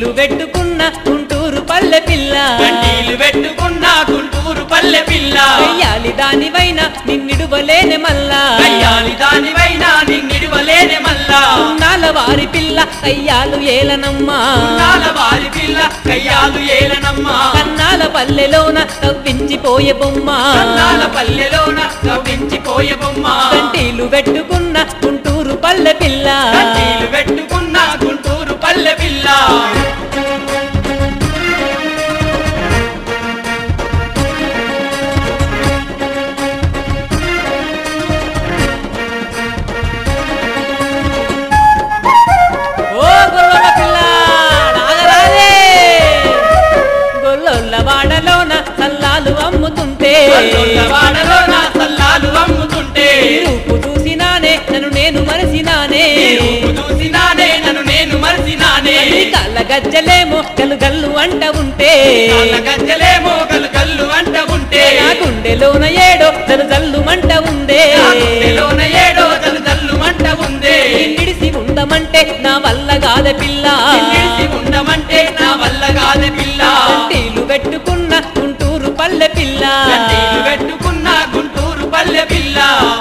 కంటీలు పెట్టుకున్న గుంటూరు పల్లె పిల్ల కంటీలు పెట్టుకున్న గుంటూరు పల్లె పిల్ల అయ్యాలి దానివైన నిన్నిడువలేని మల్లా కయ్యాలి దానివైనా నిన్నిడవలేనే మల్లా నాల వారి పిల్ల అయ్యాలు ఏలనమ్మా నాల వారి పిల్ల కయ్యాలు ఏలనమ్మా కన్నాల పల్లెలోన తవ్వించిపోయే బొమ్మ కన్నాల పల్లెలోన కవ్వించిపోయే బొమ్మ కంటీలు పెట్టుకున్న గుంటూరు పల్లె పిల్ల కంటీలు పెట్టుకున్న గుంటూరు పల్లె పిల్ల ఓ గొల్లల పిల్ల నాగరాజే గొల్లొల్ల వాడలోన సల్లాలు అమ్ముతుంటే వాడలోన సల్లాలు అమ్ముతుంటే ఈ రూపు చూసినానే నన్ను నేను మరసినానే ఈ రూపు చూసినానే నన్ను నేను మరిసినానే ఈ కళ్ళ గజ్జలేమో గల్లు గల్లు అంట ఉంటే కాళ్ళ గజ్జలేమో కలు కల్లు అంట ఉంటే నా గుండెలోన ఏడో జలు జల్లు మంట ఉందే నా గుండెలోన ఏడో తలు తల్లు మంట ఉందే నిడిసి ఉండమంటే నా వల్ల కాద పిల్ల నిలిచి ఉండమంటే నా వల్ల కాదు పిల్ల కంటీలు పెట్టుకున్న గుంటూరు పల్లె పిల్ల కంటీలు పెట్టుకున్న గుంటూరు పల్లె పిల్ల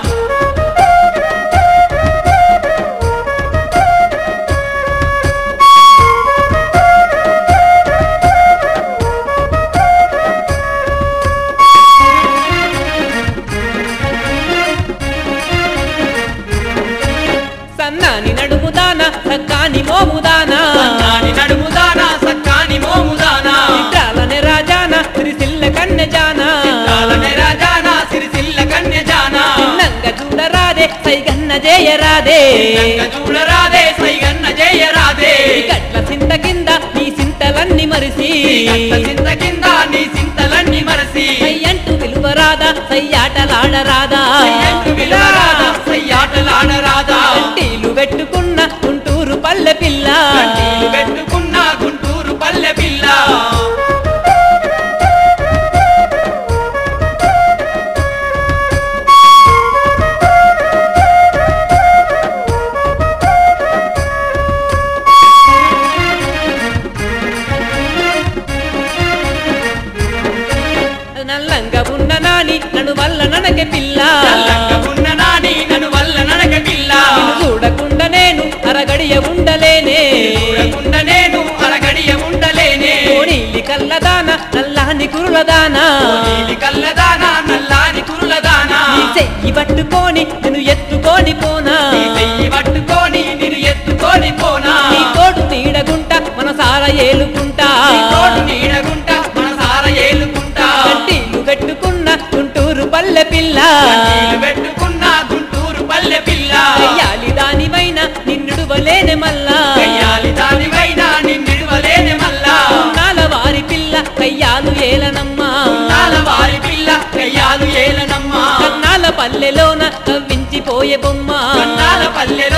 సన్నాని నడుముదాన సక్కాని మోముదానా సన్నాని నడుముదానా సక్కాని మోముదానా చిత్రాలనే రాజాన సిరిసిల్ల కన్నె జానా కాలనే రాజానా సిరిసిల్ల కన్య జానా చిన్నంగ చూడరాదే సైగన్న జయరాదే నంగ చూడరాదే సైగన్న జయరాదే గట్ల సింత కింద నీ సింతలన్నీ మరిసి కట్ల చింత కింద నీ చింతలన్నీ మరసి సయ్యంటూ విలువరాదా సయ్యాటలాడరాదా సయ్యంటు విలరాదా సయ్యాటలాడరాదా కంటీలు పెట్టుకున్న గుంటూరు పల్లె పిల్ల కంటీలు పెట్టుకున్న గుంటూరు పల్లె పిల్ల నల్లంగా ఉన్న నాని నన్ను వల్ల ననకే పిల్ల చల్లంగా ఉన్న నాని నన్ను వల్ల నడక పిల్ల నిన్ను చూడకుండా నేను అరగడియ ఉండలేనే చూడకుండా నేను అరగడియ ఉండలేనే కోడీలి కల్లదాన నల్లాని కురులదానా నీలి కల్లదానా నల్లాని కురులదానా నీ చెయ్యి పట్టుకొని నేను ఎత్తుకొని పోనా నీ చెయ్యి పట్టుకొని నిన్ను ఎత్తుకొని పోనా నీ తోడు నీడగుంట మనసార ఏలుకుంటా నీ తోడు నీడగుంటా మనసార ఏలుకుంటా కంటీలు పెట్టుకున్న గుంటూరు పల్లె పిల్ల కంటీలు పెట్టుకున్న గుంటూరు పల్లె పిల్ల అయ్యాలి దానివైన నిన్నుడువలేని మల్లా కయ్యాలి దానివైనా నిన్నిడవలేని మల్లా నాల వారి పిల్ల కయ్యాలు ఏలనమ్మా నాల వారి పిల్ల కయ్యాలు ఏలనమ్మా కన్నాల పల్లెలోన కవ్వించిపోయే బొమ్మ కన్నాల పల్లె